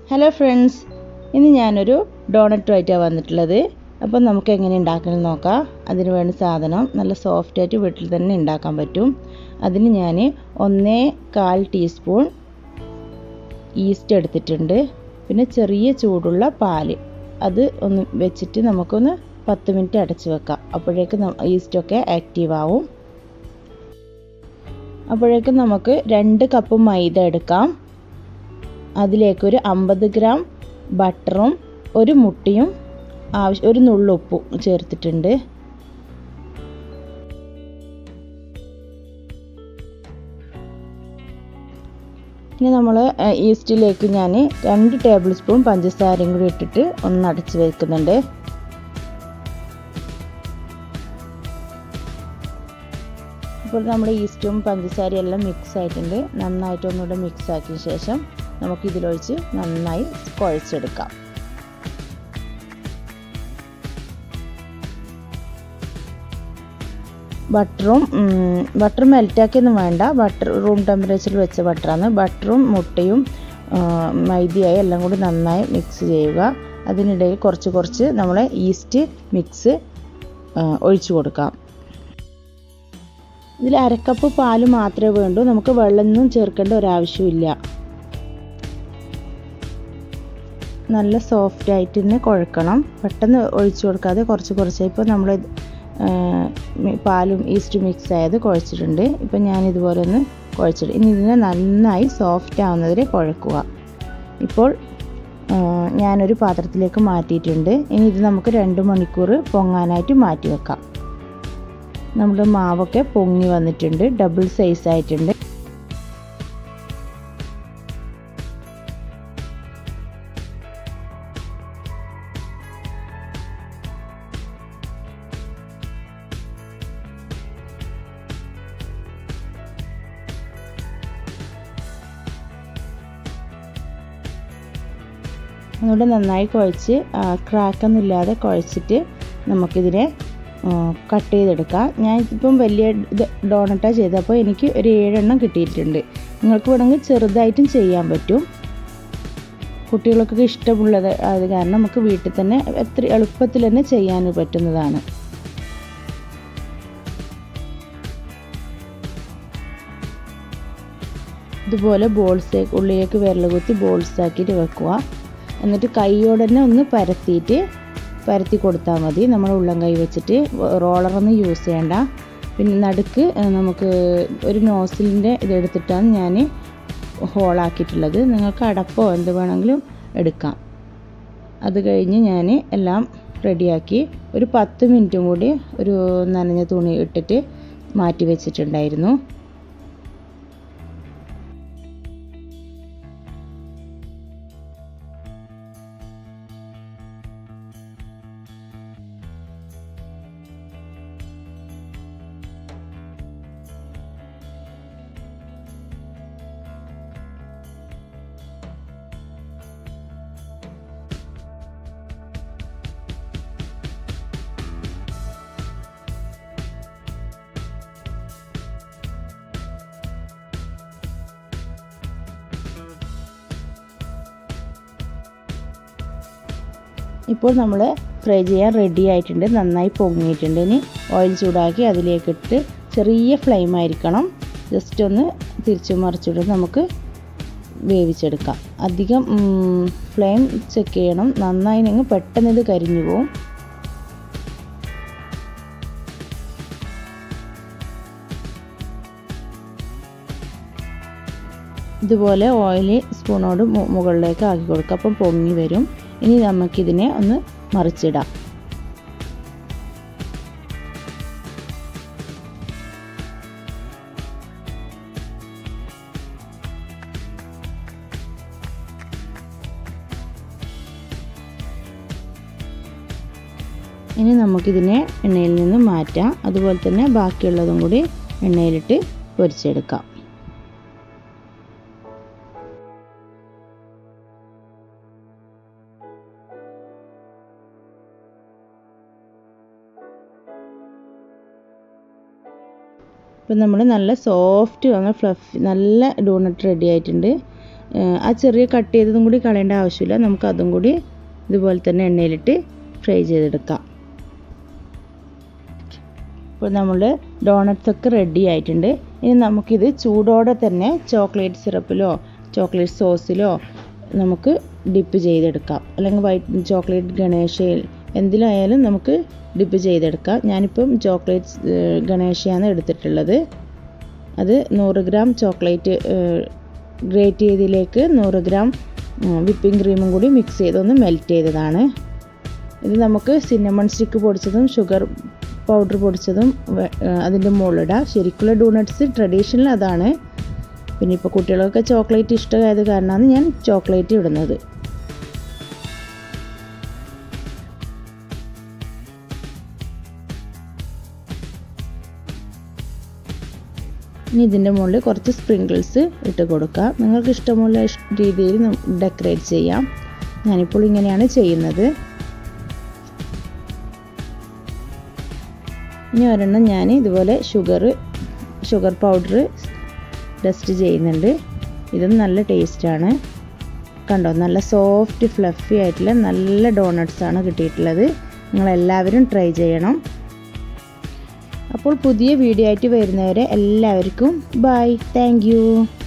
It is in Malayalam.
ഹലോ ഫ്രണ്ട്സ് ഇന്ന് ഞാനൊരു ഡോണറ്റുമായിട്ടാണ് വന്നിട്ടുള്ളത് അപ്പം നമുക്ക് എങ്ങനെ ഉണ്ടാക്കണം നോക്കാം അതിന് വേണ്ട സാധനം നല്ല സോഫ്റ്റായിട്ട് വീട്ടിൽ തന്നെ ഉണ്ടാക്കാൻ പറ്റും അതിന് ഞാൻ ഒന്നേ കാൽ ടീസ്പൂൺ ഈസ്റ്റ് എടുത്തിട്ടുണ്ട് പിന്നെ ചെറിയ ചൂടുള്ള പാല് അത് ഒന്ന് വെച്ചിട്ട് നമുക്കൊന്ന് പത്ത് മിനിറ്റ് അടച്ച് വെക്കാം അപ്പോഴേക്ക് ഈസ്റ്റൊക്കെ ആക്റ്റീവ് ആവും അപ്പോഴേക്കും നമുക്ക് രണ്ട് കപ്പ് മൈദ എടുക്കാം അതിലേക്ക് ഒരു അമ്പത് ഗ്രാം ബട്ടറും ഒരു മുട്ടയും ആവശ്യം ഒരു നുള്ളുപ്പും ചേർത്തിട്ടുണ്ട് ഇനി നമ്മൾ ഈസ്റ്റിലേക്ക് ഞാൻ രണ്ട് ടേബിൾ സ്പൂൺ പഞ്ചസാരയും കൂടി ഇട്ടിട്ട് ഒന്ന് അടച്ച് വെക്കുന്നുണ്ട് ഇപ്പോൾ നമ്മുടെ ഈസ്റ്റും പഞ്ചസാരയും എല്ലാം മിക്സ് ആയിട്ടുണ്ട് നന്നായിട്ട് ഒന്നുകൂടെ മിക്സ് ആക്കിയ ശേഷം നമുക്ക് ഇതിലൊഴിച്ച് നന്നായി കുഴച്ചെടുക്കാം ബട്ടറും ബട്ടർ മെൽറ്റാക്കിയൊന്നും വേണ്ട ബട്ടർ റൂം ടെമ്പറേച്ചറിൽ വെച്ച ബട്ടറാണ് ബട്ടറും മുട്ടയും മൈദയായി എല്ലാം കൂടി നന്നായി മിക്സ് ചെയ്യുക അതിനിടയിൽ കുറച്ച് കുറച്ച് നമ്മൾ ഈസ്റ്റ് മിക്സ് ഒഴിച്ചു കൊടുക്കാം ഇതിൽ അരക്കപ്പ് പാല് മാത്രമേ വേണ്ടൂ നമുക്ക് വെള്ളമൊന്നും ചേർക്കേണ്ട ഒരാവശ്യമില്ല നല്ല സോഫ്റ്റ് ആയിട്ട് തന്നെ കുഴക്കണം പെട്ടെന്ന് ഒഴിച്ചു കൊടുക്കാതെ കുറച്ച് കുറച്ച് ഇപ്പോൾ നമ്മൾ പാലും ഈസ്റ്റ് മിക്സ് ആയത് കുഴച്ചിട്ടുണ്ട് ഇപ്പം ഞാൻ ഇതുപോലെ ഒന്ന് കുഴച്ചിട്ട് ഇനി ഇതിനെ നന്നായി സോഫ്റ്റ് ആവുന്നവരെ കുഴക്കുക ഇപ്പോൾ ഞാനൊരു പാത്രത്തിലേക്ക് മാറ്റിയിട്ടുണ്ട് ഇനി ഇത് നമുക്ക് രണ്ട് മണിക്കൂർ പൊങ്ങാനായിട്ട് മാറ്റി വെക്കാം നമ്മുടെ മാവൊക്കെ പൊങ്ങി വന്നിട്ടുണ്ട് ഡബിൾ സൈസ് ആയിട്ടുണ്ട് ഒന്നുകൂടെ നന്നായി കുഴച്ച് ക്രാക്കൊന്നും ഇല്ലാതെ കുഴച്ചിട്ട് നമുക്കിതിനെ കട്ട് ചെയ്തെടുക്കാം ഞാൻ ഇപ്പം വലിയ ഡോണട്ടാണ് ചെയ്തപ്പോൾ എനിക്ക് ഒരു ഏഴെണ്ണം കിട്ടിയിട്ടുണ്ട് നിങ്ങൾക്ക് വേണമെങ്കിൽ ചെറുതായിട്ടും ചെയ്യാൻ പറ്റും കുട്ടികൾക്കൊക്കെ ഇഷ്ടമുള്ളത് അത് കാരണം നമുക്ക് വീട്ടിൽ തന്നെ എത്ര എളുപ്പത്തിൽ തന്നെ ചെയ്യാൻ പറ്റുന്നതാണ് ഇതുപോലെ ബോൾസ് ഉള്ളിലേക്ക് വിരൽ കുത്തി ബോൾസ് ആക്കിയിട്ട് വെക്കുക എന്നിട്ട് കൈയോടെ തന്നെ ഒന്ന് പരത്തിയിട്ട് പരത്തി കൊടുത്താൽ മതി നമ്മൾ ഉള്ളം കൈ വെച്ചിട്ട് റോളറൊന്നും യൂസ് ചെയ്യേണ്ട പിന്നെ നടുക്ക് നമുക്ക് ഒരു നോസിലിൻ്റെ ഇതെടുത്തിട്ടാണ് ഞാൻ ഹോളാക്കിയിട്ടുള്ളത് നിങ്ങൾക്ക് അടപ്പോ എന്ത് വേണമെങ്കിലും എടുക്കാം അത് കഴിഞ്ഞ് ഞാൻ എല്ലാം റെഡിയാക്കി ഒരു പത്ത് മിനിറ്റും കൂടി ഒരു നനഞ്ഞ തുണി ഇട്ടിട്ട് മാറ്റി വെച്ചിട്ടുണ്ടായിരുന്നു ഇപ്പോൾ നമ്മൾ ഫ്രൈ ചെയ്യാൻ റെഡി ആയിട്ടുണ്ട് നന്നായി പൊങ്ങിയിട്ടുണ്ട് ഇനി ഓയിൽ ചൂടാക്കി അതിലേക്കിട്ട് ചെറിയ ഫ്ലെയിം ആയിരിക്കണം ജസ്റ്റ് ഒന്ന് തിരിച്ചു മറിച്ചിട്ട് നമുക്ക് വേവിച്ചെടുക്കാം അധികം ഫ്ലെയിം ചെക്ക് ചെയ്യണം നന്നായി നിങ്ങൾ പെട്ടെന്ന് ഇത് കരിഞ്ഞു പോവും ഇതുപോലെ ഓയിൽ സ്പൂണോട് മുകളിലേക്ക് ആക്കി കൊടുക്കുക അപ്പം പൊങ്ങി വരും ഇനി നമുക്കിതിനെ ഒന്ന് മറിച്ചിടാം ഇനി നമുക്കിതിനെ എണ്ണയിൽ നിന്ന് മാറ്റാം അതുപോലെ തന്നെ ബാക്കിയുള്ളതും കൂടി എണ്ണയിലിട്ട് പൊരിച്ചെടുക്കാം ഇപ്പം നമ്മൾ നല്ല സോഫ്റ്റ് നല്ല ഫ്ലഫി നല്ല ഡോണറ്റ് റെഡി ആയിട്ടുണ്ട് ആ ചെറിയ കട്ട് ചെയ്തതും കൂടി കളയേണ്ട ആവശ്യമില്ല നമുക്ക് അതും കൂടി ഇതുപോലെ തന്നെ എണ്ണയിലിട്ട് ഫ്രൈ ചെയ്തെടുക്കാം ഇപ്പോൾ നമ്മൾ ഡോണറ്റ്സ് ഒക്കെ റെഡി ആയിട്ടുണ്ട് ഇനി നമുക്കിത് ചൂടോടെ തന്നെ ചോക്ലേറ്റ് സിറപ്പിലോ ചോക്ലേറ്റ് സോസിലോ നമുക്ക് ഡിപ്പ് ചെയ്തെടുക്കാം അല്ലെങ്കിൽ വൈറ്റ് ചോക്ലേറ്റ് ഗണേശയിൽ എന്തിലായാലും നമുക്ക് ഡിപ്പ് ചെയ്തെടുക്കാം ഞാനിപ്പം ചോക്ലേറ്റ് ഗണേശയാണ് എടുത്തിട്ടുള്ളത് അത് നൂറ് ഗ്രാം ചോക്ലേറ്റ് ഗ്രേറ്റ് ചെയ്തതിലേക്ക് നൂറ് ഗ്രാം വിപ്പിംഗ് ക്രീമും കൂടി മിക്സ് ചെയ്തൊന്ന് മെൽറ്റ് ചെയ്തതാണ് ഇത് നമുക്ക് സിന്നമൺ സ്റ്റിക്ക് പൊടിച്ചതും ഷുഗർ പൗഡർ പൊടിച്ചതും അതിൻ്റെ മുകളിലിടാം ശരിക്കുള്ള ഡോണട്ട്സ് ട്രഡീഷണൽ അതാണ് പിന്നെ ഇപ്പോൾ കുട്ടികൾക്ക് ചോക്ലേറ്റ് ഇഷ്ടമായത് കാരണമാണ് ഞാൻ ചോക്ലേറ്റ് ഇടുന്നത് ഇനി ഇതിൻ്റെ മുകളിൽ കുറച്ച് സ്പ്രിങ്കിൾസ് ഇട്ട് കൊടുക്കാം നിങ്ങൾക്ക് ഇഷ്ടമുള്ള രീതിയിൽ ഡെക്കറേറ്റ് ചെയ്യാം ഞാനിപ്പോൾ ഇങ്ങനെയാണ് ചെയ്യുന്നത് ഇനി ഒരെണ്ണം ഞാൻ ഇതുപോലെ ഷുഗർ ഷുഗർ പൗഡർ ഡസ്റ്റ് ചെയ്യുന്നുണ്ട് ഇതും നല്ല ടേസ്റ്റാണ് കണ്ടോ നല്ല സോഫ്റ്റ് ഫ്ലഫി ആയിട്ടുള്ള നല്ല ഡോണട്ട്സ് ആണ് കിട്ടിയിട്ടുള്ളത് നിങ്ങളെല്ലാവരും ട്രൈ ചെയ്യണം അപ്പോൾ പുതിയ വീഡിയോ ആയിട്ട് വരുന്നവരെ എല്ലാവർക്കും ബൈ താങ്ക്